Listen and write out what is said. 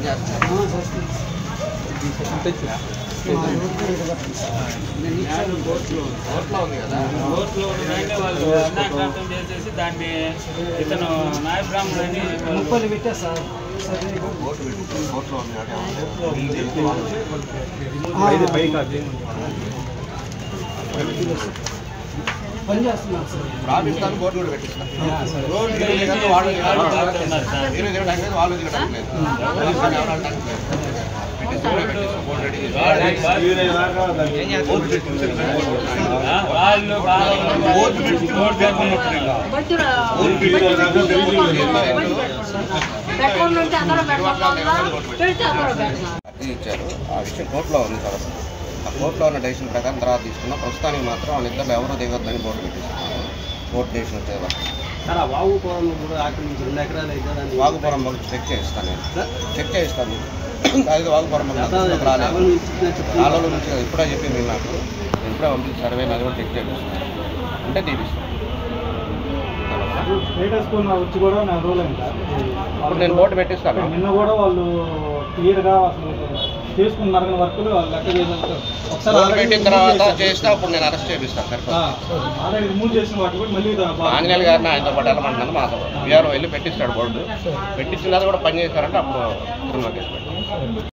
కోర్టులో ఉంది కదా కోర్టులో ఉంటే వాళ్ళు అనాక్రాంతం చేసేసి దాన్ని ఇతను నాయ బ్రాహ్మణ్ అని వాళ్ళు కోర్టు పెట్టి కోర్టులో ఉంది అంటే ఏమన్నా లేదు. వాళ్ళు రాపిస్తాను కోర్టు కూడా పెట్టిస్తాను రోడ్డు ఇంకా దిగలేదు, వాళ్ళు వాళ్ళు దిగలేదు. ఉన్నారు సార్. మీరు దిగడానికి లేదు, వాళ్ళు దిగడానికి లేదు. పోలీసులు ఎవరు అనడానికి లేదు. పెట్టిస్తాం, కూడా పెట్టిస్తాం, కోర్టు రెడీ చేసి. కోర్టు పెట్టి ఉంచారు, కోర్టు పెట్టిస్తాం. ఆ, వాళ్ళు వాళ్ళు కోర్టు పెట్టి కోర్టు కోర్టు పెట్టి అర్జీ ఇచ్చారు ఆ విషయం కోర్టులో ఉంది సార్ ఆ కోర్టులో ఉన్న డెసిషన్ ప్రకారం తర్వాత తీసుకున్నా ప్రస్తుతానికి మాత్రం వాళ్ళ ఇద్దరు ఎవరు దిగొద్దని బోర్డు పెట్టిస్తున్నాను కోర్టు డెసిషన్ వచ్చే వరకు. సార్ ఆ వాగుపురం కూడా ఆక్రమించి రెండు ఎకరాలు అయితే దాన్ని వాగుపురం భక్తి చెక్ చేయిస్తాను నేను చెక్ చేయిస్తాను అది వాగుపురం భక్తి గత నాకు రాలేదు కాలం నుంచి చెప్తున్నా కాలంలో నుంచి కాదు, ఇప్పుడే చెప్పింది నాకు నేను ఇప్పుడే పంపించి సర్వే అది కూడా చెక్ చేపిస్తాను అంటే తీపిస్తాను స్టేటస్ కో నా వచ్చి కూడా నా రోజులు ఇంకా అప్పుడు నేను బోర్డు పెట్టిస్తాను నిన్న కూడా వాళ్ళు క్లియర్గా అసలు చేసుకున్నారు వర్కులు వాళ్ళు లెక్క చేసేస్తారు ఒకసారి బోర్డు already పెట్టిన remove తర్వాత చేశారు. చేస్తే అప్పుడు నేను అరెస్ట్ చేపిస్తాను ఆ, సరిపోతుంది ఆల్రెడీ రిమూవ్ చేసిన వాటి కూడా మళ్ళీ దా- బా- ఆంజనేయులు గారిని ఆయనతో పాటు వెళ్ళమంటున్నాను మాతో బీఆర్ఓ వెళ్ళి పెట్టిస్తాడు బోర్డు పెట్టించిన తర్వాత కూడా పని చేశారంటే అప్పుడు సినిమా కేసు పెట్టాను